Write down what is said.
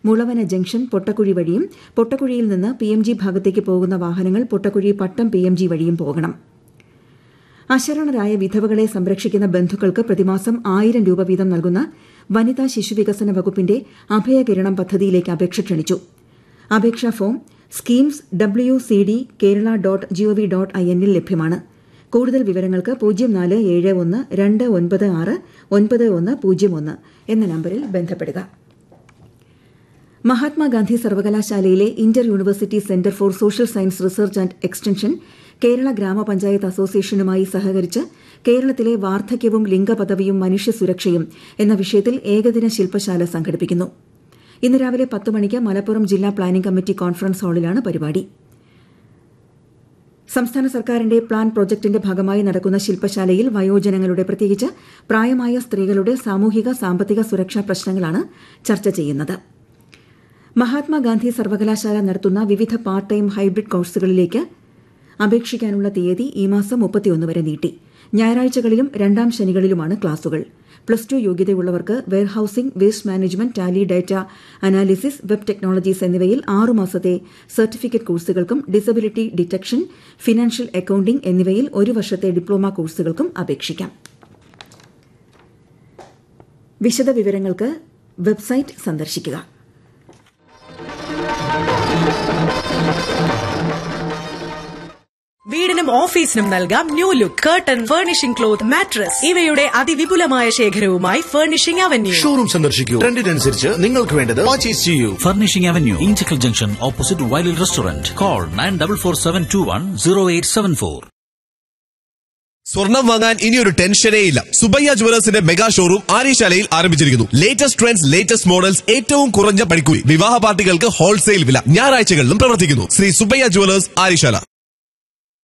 Mulavana junction Pottakuzhy വഴിയും പൊട്ടക്കുഴിയിൽ നിന്ന് P M G ഭാഗത്തേക്ക് പോകുന്ന വാഹനങ്ങൾ Pottakuzhi Pattom P M G വഴിയും പോകണം അശരണരായ വിധവകളെ സംരക്ഷിക്കുന്ന ബന്ധുക്കൾക്ക് പ്രതിമാസം ആയിരം രൂപ വീതം നൽകുന്ന വനിതാ ശിശുവികസന വകുപ്പിന്റെ അഭയകിരണം പദ്ധതിയിലേക്ക് അപേക്ഷ ക്ഷണിച്ചു അപേക്ഷാ form schemes W C D Kerala dot gov dot I എന്നിൽ ലഭ്യമാണ് കൂടുതൽ വിവരങ്ങൾക്ക് പൂജ്യം നാല് ഏഴ് ഒന്ന് രണ്ട് ഒൻപത് ആറ് ഒൻപത് ഒന്ന് പൂജ്യം ഒന്ന് എന്ന നമ്പറിൽ ബന്ധപ്പെടുക മഹാത്മാഗാന്ധി സർവകലാശാലയിലെ Inter university centre for social science research and extension Kerala ഗ്രാമപഞ്ചായത്ത് അസോസിയേഷനുമായി സഹകരിച്ച് കേരളത്തിലെ വാർദ്ധക്യവും ലിംഗപദവിയും മനുഷ്യ സുരക്ഷയും എന്ന വിഷയത്തിൽ ഏകദിന ശില്പശാല സംഘടിപ്പിക്കുന്നു ഇന്ന് രാവിലെ പത്ത് മണിക്ക് മലപ്പുറം ജില്ലാ പ്ലാനിംഗ് കമ്മിറ്റി കോൺഫറൻസ് ഹാളിലാണ് പരിപാടി സംസ്ഥാന സർക്കാരിന്റെ പ്ലാൻ പ്രോജക്ടിന്റെ ഭാഗമായി നടക്കുന്ന ശില്പശാലയിൽ വയോജനങ്ങളുടെ പ്രത്യേകിച്ച് പ്രായമായ സ്ത്രീകളുടെ സാമൂഹിക സാമ്പത്തിക സുരക്ഷാ പ്രശ്നങ്ങളാണ് ചർച്ച ചെയ്യുന്നത് മഹാത്മാഗാന്ധി സർവകലാശാല നടത്തുന്ന വിവിധ പാർട്ട് ടൈം ഹൈബ്രിഡ് കോഴ്സുകളിലേക്ക് അപേക്ഷിക്കാനുള്ള തീയതി ഈ മാസം മുപ്പത്തിയൊന്ന് വരെ നീട്ടി ഞായറാഴ്ചകളിലും രണ്ടാം ശനികളിലുമാണ് ക്ലാസുകൾ പ്ലസ് ടു യോഗ്യതയുള്ളവർക്ക് warehousing waste management tally data analysis web technologies എന്നിവയിൽ ആറുമാസത്തെ സർട്ടിഫിക്കറ്റ് കോഴ്സുകൾക്കും ഡിസബിലിറ്റി ഡിറ്റക്ഷൻ ഫിനാൻഷ്യൽ അക്കൌണ്ടിംഗ് എന്നിവയിൽ ഒരു വർഷത്തെ ഡിപ്ലോമ കോഴ്സുകൾക്കും അപേക്ഷിക്കാം വിശദവിവരങ്ങൾക്ക് വെബ്സൈറ്റ് സന്ദർശിക്കുക വീടിനും ഓഫീസിനും നൽകാം new look curtain furnishing cloth mattress ഇവയുടെ അതിവിപുലമായ ശേഖരവുമായി ഫർണിഷിംഗ് അവന്യൂ ഷോറൂം സന്ദർശിക്കൂ ട്രെൻഡിനനുസരിച്ച് നിങ്ങൾക്ക് വേണ്ടത് പർച്ചേസ് ചെയ്യൂ Furnishing Avenue, Integral Junction, opposite Wiley Restaurant. Call 9447210874. സ്വർണം വാങ്ങാൻ ഇനി ഒരു ടെൻഷനേ ഇല്ല സുബയ്യ ജുവലേഴ്സിന്റെ മെഗാ ഷോറൂം ആര്യശാലയിൽ ആരംഭിച്ചിരിക്കുന്നു ലേറ്റസ്റ്റ് ട്രെൻഡ്സ് ലേറ്റസ്റ്റ് മോഡൽസ് ഏറ്റവും കുറഞ്ഞ പണിക്കൂലി വിവാഹ പാർട്ടികൾക്ക് ഹോൾസെയിൽ വില ഞായറാഴ്ചകളിലും പ്രവർത്തിക്കുന്നു ശ്രീ സുബയ്യ ജുവലേഴ്സ് ആര്യശാല